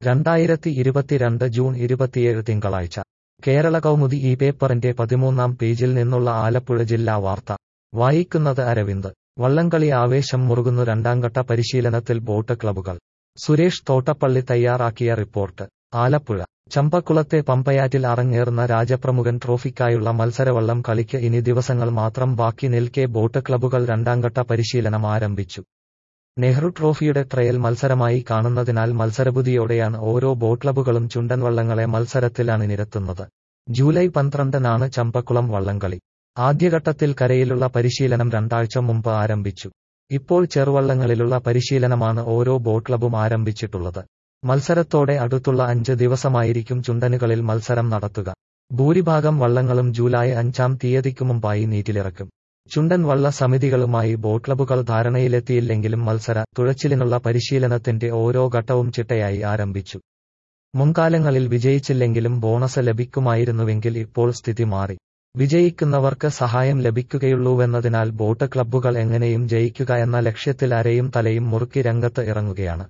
രണ്ടായിരത്തി ഇരുപത്തിരണ്ട് ജൂൺ ഇരുപത്തിയേഴ് തിങ്കളാഴ്ച കേരള കൗമുദി ഈ പേപ്പറിന്റെ പതിമൂന്നാം പേജിൽ നിന്നുള്ള ആലപ്പുഴ ജില്ലാ വാർത്ത വായിക്കുന്നത് അരവിന്ദ് വള്ളംകളി ആവേശം മുറുകുന്നു രണ്ടാംഘട്ട പരിശീലനത്തിൽ ബോട്ട് ക്ലബ്ബുകൾ സുരേഷ് തോട്ടപ്പള്ളി തയ്യാറാക്കിയ റിപ്പോർട്ട് ആലപ്പുഴ ചമ്പക്കുളത്തെ പമ്പയാറ്റിൽ അറങ്ങേറുന്ന രാജപ്രമുഖൻ ട്രോഫിക്കായുള്ള മത്സരവള്ളം കളിക്ക് ഇനി ദിവസങ്ങൾ മാത്രം ബാക്കി നിൽക്കെ ബോട്ട് ക്ലബ്ബുകൾ രണ്ടാംഘട്ട പരിശീലനം ആരംഭിച്ചു നെഹ്റു ട്രോഫിയുടെ ട്രയൽ മത്സരമായി കാണുന്നതിനാൽ മത്സരബുദ്ധിയോടെയാണ് ഓരോ ബോട്ട് ക്ലബ്ബുകളും ചുണ്ടൻ വള്ളങ്ങളെ മത്സരത്തിൽ അണിനിരത്തുന്നത് ജൂലൈ പന്ത്രണ്ടിനാണ് ചമ്പക്കുളം വള്ളംകളി ആദ്യഘട്ടത്തിൽ കരയിലുള്ള പരിശീലനം രണ്ടാഴ്ച മുമ്പ് ആരംഭിച്ചു ഇപ്പോൾ ചെറുവള്ളങ്ങളിലുള്ള പരിശീലനമാണ് ഓരോ ബോട്ട് ക്ലബ്ബും ആരംഭിച്ചിട്ടുള്ളത് മത്സരത്തോടെ അടുത്തുള്ള അഞ്ച് ദിവസമായിരിക്കും ചുണ്ടനുകളിൽ മത്സരം നടത്തുക ഭൂരിഭാഗം വള്ളങ്ങളും ജൂലൈ അഞ്ചാം തീയതിക്കു മുമ്പായി നീറ്റിലിറക്കും ചുണ്ടൻ വള്ള സമിതികളുമായി ബോട്ട് ക്ലബ്ബുകൾ ധാരണയിലെത്തിയില്ലെങ്കിലും മത്സര തുഴച്ചിലിനുള്ള പരിശീലനത്തിന്റെ ഓരോ ഘട്ടവും ചിട്ടയായി ആരംഭിച്ചു മുൻകാലങ്ങളിൽ വിജയിച്ചില്ലെങ്കിലും ബോണസ് ലഭിക്കുമായിരുന്നുവെങ്കിൽ ഇപ്പോൾ സ്ഥിതി മാറി വിജയിക്കുന്നവർക്ക് സഹായം ലഭിക്കുകയുള്ളൂവെന്നതിനാൽ ബോട്ട് ക്ലബ്ബുകൾ എങ്ങനെയും ജയിക്കുക എന്ന ലക്ഷ്യത്തിൽ അരയും തലയും മുറുക്കി രംഗത്ത് ഇറങ്ങുകയാണ്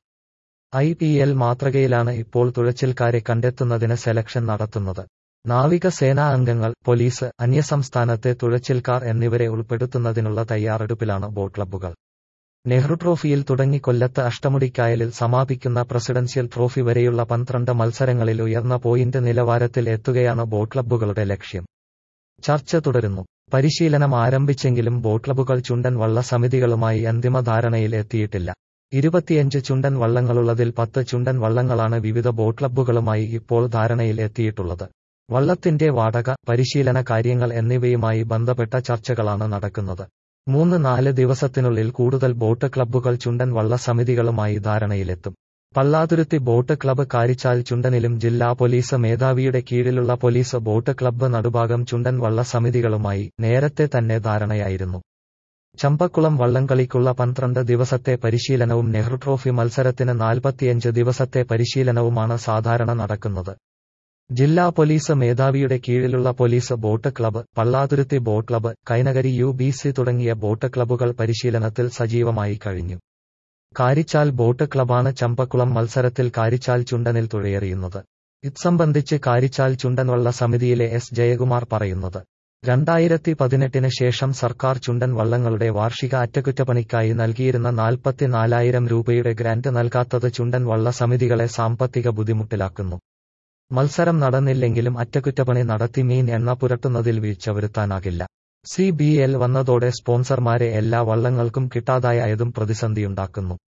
ഐ പി എൽ മാതൃകയിലാണ് ഇപ്പോൾ തുഴച്ചിൽക്കാരെ കണ്ടെത്തുന്നതിന് സെലക്ഷൻ നടത്തുന്നത് നാവികസേനാ അംഗങ്ങൾ പോലീസ് അന്യസംസ്ഥാനത്തെ തുഴച്ചിൽക്കാർ എന്നിവരെ ഉൾപ്പെടുത്തുന്നതിനുള്ള തയ്യാറെടുപ്പിലാണ് ബോട്ട് ക്ലബ്ബുകൾ നെഹ്റു ട്രോഫിയിൽ തുടങ്ങി കൊല്ലത്ത് അഷ്ടമുടിക്കായലിൽ സമാപിക്കുന്ന പ്രസിഡൻഷ്യൽ ട്രോഫി വരെയുള്ള പന്ത്രണ്ട് മത്സരങ്ങളിൽ ഉയർന്ന പോയിന്റ് നിലവാരത്തിൽ എത്തുകയാണ് ബോട്ട് ക്ലബ്ബുകളുടെ ലക്ഷ്യം ചർച്ച തുടരുന്നു പരിശീലനം ആരംഭിച്ചെങ്കിലും ബോട്ട് ക്ലബ്ബുകൾ ചുണ്ടൻ വള്ള സമിതികളുമായി അന്തിമ ധാരണയിൽ എത്തിയിട്ടില്ല ഇരുപത്തിയഞ്ച് ചുണ്ടൻ വള്ളങ്ങളുള്ളതിൽ പത്ത് ചുണ്ടൻ വള്ളങ്ങളാണ് വിവിധ ബോട്ട് ക്ലബ്ബുകളുമായി ഇപ്പോൾ ധാരണയിൽ എത്തിയിട്ടുള്ളത് വള്ളത്തിന്റെ വാടക പരിശീലന കാര്യങ്ങൾ എന്നിവയുമായി ബന്ധപ്പെട്ട ചർച്ചകളാണ് നടക്കുന്നത് മൂന്ന് നാല് ദിവസത്തിനുള്ളിൽ കൂടുതൽ ബോട്ട് ക്ലബ്ബുകൾ ചുണ്ടൻ വള്ള സമിതികളുമായി ധാരണയിലെത്തും പള്ളാതുരുത്തി ബോട്ട് ക്ലബ്ബ് കാരിച്ചാൽ ചുണ്ടനിലും ജില്ലാ പോലീസ് മേധാവിയുടെ കീഴിലുള്ള police boat club Nadubhagam Chundan വള്ള സമിതികളുമായി നേരത്തെ തന്നെ ധാരണയായിരുന്നു ചമ്പക്കുളം വള്ളംകളിക്കുള്ള പന്ത്രണ്ട് ദിവസത്തെ പരിശീലനവും നെഹ്റു ട്രോഫി മത്സരത്തിന് നാൽപ്പത്തിയഞ്ച് ദിവസത്തെ പരിശീലനവുമാണ് സാധാരണ നടക്കുന്നത് ജില്ലാ പോലീസ് മേധാവിയുടെ കീഴിലുള്ള police boat club Pallathuruthy boat club Kainakary U B C തുടങ്ങിയ ബോട്ട് ക്ലബ്ബുകൾ പരിശീലനത്തിൽ സജീവമായി കഴിഞ്ഞു കാരിച്ചാൽ ബോട്ട് ക്ലബ്ബാണ് ചമ്പക്കുളം മത്സരത്തിൽ കാരിച്ചാൽ ചുണ്ടനിൽ തുഴയെറിയുന്നത് ഇത്സംബന്ധിച്ച് കാരിച്ചാൽ ചുണ്ടൻവള്ള സമിതിയിലെ എസ് ജയകുമാർ പറയുന്നത് രണ്ടായിരത്തി പതിനെട്ടിന് ശേഷം സർക്കാർ ചുണ്ടൻ വള്ളങ്ങളുടെ വാർഷിക അറ്റകുറ്റപ്പണിക്കായി നൽകിയിരുന്ന നാൽപ്പത്തിനാലായിരം രൂപയുടെ ഗ്രാന്റ് നൽകാത്തത് ചുണ്ടൻ വള്ള സമിതികളെ സാമ്പത്തിക ബുദ്ധിമുട്ടിലാക്കുന്നു മത്സരം നടന്നില്ലെങ്കിലും അറ്റകുറ്റപ്പണി നടത്തി മീൻ എണ്ണ പുരട്ടുന്നതിൽ വീഴ്ച വരുത്താനാകില്ല സി ബി എൽ വന്നതോടെ സ്പോൺസർമാരെ എല്ലാ വള്ളങ്ങൾക്കും കിട്ടാതായതും പ്രതിസന്ധിയുണ്ടാക്കുന്നു